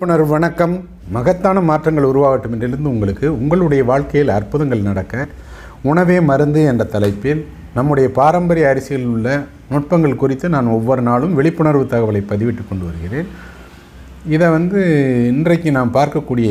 விழிப்புணர்வு வணக்கம் மகத்தான மாற்றங்கள் உருவாகட்டும் என்றிருந்து உங்களுக்கு உங்களுடைய வாழ்க்கையில் அற்புதங்கள் நடக்க உணவே மருந்து என்ற தலைப்பில் நம்முடைய பாரம்பரிய அரிசியில் உள்ள நுட்பங்கள் குறித்து நான் ஒவ்வொரு நாளும் விழிப்புணர்வு தகவலை பதிவிட்டு கொண்டு வருகிறேன் இதை வந்து இன்றைக்கு நாம் பார்க்கக்கூடிய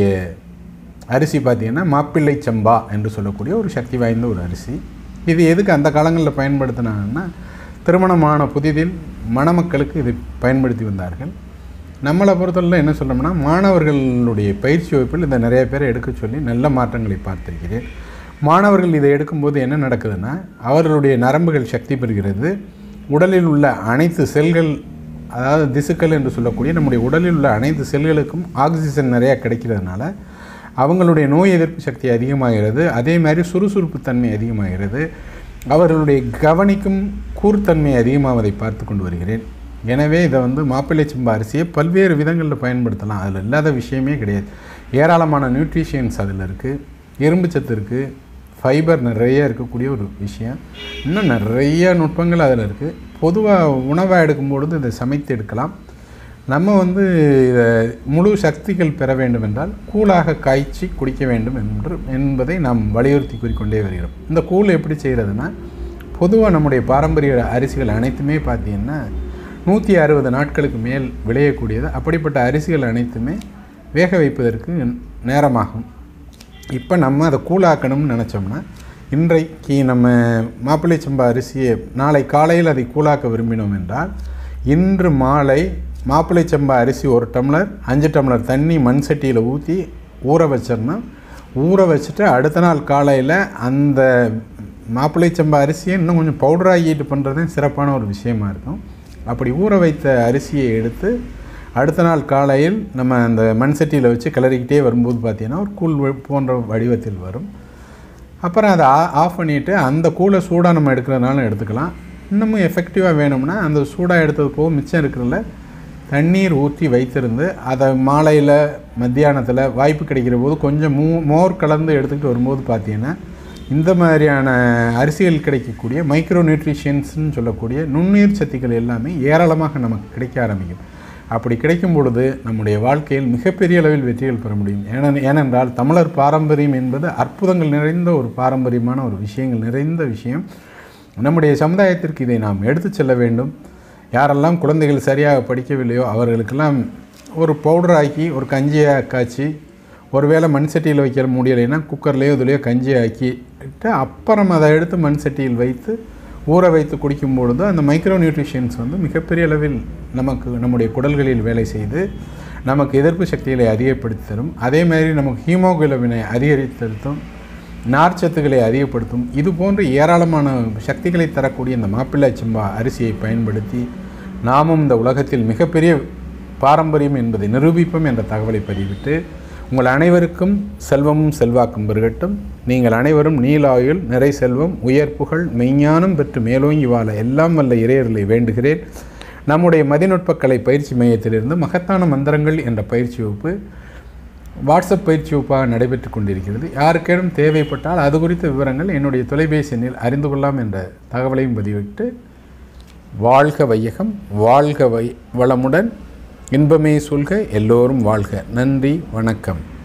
அரிசி பார்த்திங்கன்னா மாப்பிள்ளை சம்பா என்று சொல்லக்கூடிய ஒரு சக்தி வாய்ந்த ஒரு அரிசி இது எதுக்கு அந்த காலங்களில் பயன்படுத்தினாங்கன்னா திருமணமான புதிதில் மணமக்களுக்கு இதை பயன்படுத்தி வந்தார்கள் நம்மளை பொறுத்தவரை என்ன சொல்கிறோம்னா மாணவர்களுடைய பயிற்சி வகுப்பில் இதை நிறைய பேரை எடுக்க சொல்லி நல்ல மாற்றங்களை பார்த்திருக்கிறேன் மாணவர்கள் இதை எடுக்கும்போது என்ன நடக்குதுன்னா அவர்களுடைய நரம்புகள் சக்தி பெறுகிறது உடலில் உள்ள அனைத்து செல்கள் அதாவது திசுக்கள் என்று சொல்லக்கூடிய நம்முடைய உடலில் உள்ள அனைத்து செல்களுக்கும் ஆக்சிஜன் நிறையா கிடைக்கிறதுனால அவங்களுடைய நோய் எதிர்ப்பு சக்தி அதிகமாகிறது அதே மாதிரி சுறுசுறுப்பு தன்மை அதிகமாகிறது அவர்களுடைய கவனிக்கும் கூர்த்தன்மை அதிகமாவதை பார்த்து கொண்டு வருகிறேன் எனவே இதை வந்து மாப்பிள்ளை சம்பா அரிசியை பல்வேறு விதங்களில் பயன்படுத்தலாம் அதில் இல்லாத விஷயமே கிடையாது ஏராளமான நியூட்ரிஷியன்ஸ் அதில் இருக்குது இரும்பு சத்து இருக்குது ஃபைபர் நிறைய இருக்கக்கூடிய ஒரு விஷயம் இன்னும் நிறைய நுட்பங்கள் அதில் இருக்குது பொதுவாக உணவாக எடுக்கும்பொழுது இதை சமைத்து எடுக்கலாம் நம்ம வந்து இதை முழு சக்திகள் பெற வேண்டும் என்றால் கூழாக காய்ச்சி குடிக்க வேண்டும் என்று என்பதை நாம் வலியுறுத்தி கூறிக்கொண்டே வருகிறோம் இந்த கூழ் எப்படி செய்கிறதுனா பொதுவாக நம்முடைய பாரம்பரிய அரிசிகள் அனைத்துமே பார்த்தீங்கன்னா நூற்றி அறுபது நாட்களுக்கு மேல் விளையக்கூடியது அப்படிப்பட்ட அரிசிகள் அனைத்துமே வேக வைப்பதற்கு நேரமாகும் இப்போ நம்ம அதை கூழாக்கணும்னு நினச்சோம்னா இன்றைக்கு நம்ம மாப்பிள்ளை சம்பா அரிசியை நாளை காலையில் அதை கூழாக்க விரும்பினோம் என்றால் இன்று மாலை மாப்பிள்ளை சம்பா அரிசி ஒரு டம்ளர் அஞ்சு டம்ளர் தண்ணி மண் சட்டியில் ஊற்றி ஊற வச்சிடணும் ஊற வச்சுட்டு அடுத்த நாள் காலையில் அந்த மாப்பிள்ளை சம்பா அரிசியை இன்னும் கொஞ்சம் பவுடர் ஆகிட்டு பண்ணுறது சிறப்பான ஒரு விஷயமா இருக்கும் அப்படி ஊற வைத்த அரிசியை எடுத்து அடுத்த நாள் காலையில் நம்ம அந்த மண் சட்டியில் வச்சு கிளறிக்கிட்டே வரும்போது பார்த்தீங்கன்னா ஒரு கூழ் போன்ற வடிவத்தில் வரும் அப்புறம் அதை ஆஃப் பண்ணிவிட்டு அந்த கூழை சூடாக நம்ம எடுக்கிறதுனால எடுத்துக்கலாம் இன்னமும் எஃபெக்டிவாக வேணும்னா அந்த சூடாக எடுத்தது போக மிச்சம் இருக்கிறதுல தண்ணீர் ஊற்றி வைத்திருந்து அதை மாலையில் மத்தியானத்தில் வாய்ப்பு கிடைக்கிற போது கொஞ்சம் மூ மோர் கலந்து எடுத்துக்கிட்டு வரும்போது பார்த்தீங்கன்னா இந்த மாதிரியான அரிசிகள் கிடைக்கக்கூடிய மைக்ரோ நியூட்ரிஷியன்ஸ்னு சொல்லக்கூடிய நுண்ணீர் சத்துக்கள் எல்லாமே ஏராளமாக நமக்கு கிடைக்க ஆரம்பிக்கும் அப்படி கிடைக்கும் பொழுது நம்முடைய வாழ்க்கையில் மிகப்பெரிய அளவில் வெற்றிகள் பெற முடியும் ஏன ஏனென்றால் தமிழர் பாரம்பரியம் என்பது அற்புதங்கள் நிறைந்த ஒரு பாரம்பரியமான ஒரு விஷயங்கள் நிறைந்த விஷயம் நம்முடைய சமுதாயத்திற்கு இதை நாம் எடுத்து செல்ல வேண்டும் யாரெல்லாம் குழந்தைகள் சரியாக படிக்கவில்லையோ அவர்களுக்கெல்லாம் ஒரு பவுடர் ஆக்கி ஒரு கஞ்சியை காய்ச்சி ஒருவேளை மண் சட்டியில் வைக்கிற முடியலைன்னா குக்கர்லேயோ இதுலேயோ கஞ்சி ஆக்கிட்டு அப்புறம் அதை எடுத்து மண் சட்டியில் வைத்து ஊற வைத்து குடிக்கும் பொழுது அந்த மைக்ரோ நியூட்ரிஷன்ஸ் வந்து மிகப்பெரிய அளவில் நமக்கு நம்முடைய குடல்களில் வேலை செய்து நமக்கு எதிர்ப்பு சக்திகளை அதிகப்படுத்தி தரும் அதே மாதிரி நமக்கு ஹீமோகுளோபினை அதிகரித்தெடுத்தும் நார்ச்சத்துக்களை அதிகப்படுத்தும் இது போன்ற ஏராளமான சக்திகளை தரக்கூடிய இந்த மாப்பிள்ளை சம்பா அரிசியை பயன்படுத்தி நாமும் இந்த உலகத்தில் மிகப்பெரிய பாரம்பரியம் என்பதை நிரூபிப்போம் என்ற தகவலை பதிவிட்டு உங்கள் அனைவருக்கும் செல்வமும் செல்வாக்கும் பெருகட்டும் நீங்கள் அனைவரும் நீலாயுள் நிறை செல்வம் உயர் புகழ் மெய்ஞானம் பெற்று மேலோங்கி வாழ எல்லாம் வல்ல இறையர்களை வேண்டுகிறேன் நம்முடைய மதிநுட்பக்கலை பயிற்சி மையத்திலிருந்து மகத்தான மந்திரங்கள் என்ற பயிற்சி வகுப்பு வாட்ஸ்அப் பயிற்சி வகுப்பாக நடைபெற்று கொண்டிருக்கிறது யாருக்கேனும் தேவைப்பட்டால் அது குறித்த விவரங்கள் என்னுடைய தொலைபேசி எண்ணில் அறிந்து கொள்ளலாம் என்ற தகவலையும் பதிவிட்டு வாழ்க வையகம் வாழ்க வை வளமுடன் இன்பமே சொல்க எல்லோரும் வாழ்க நன்றி வணக்கம்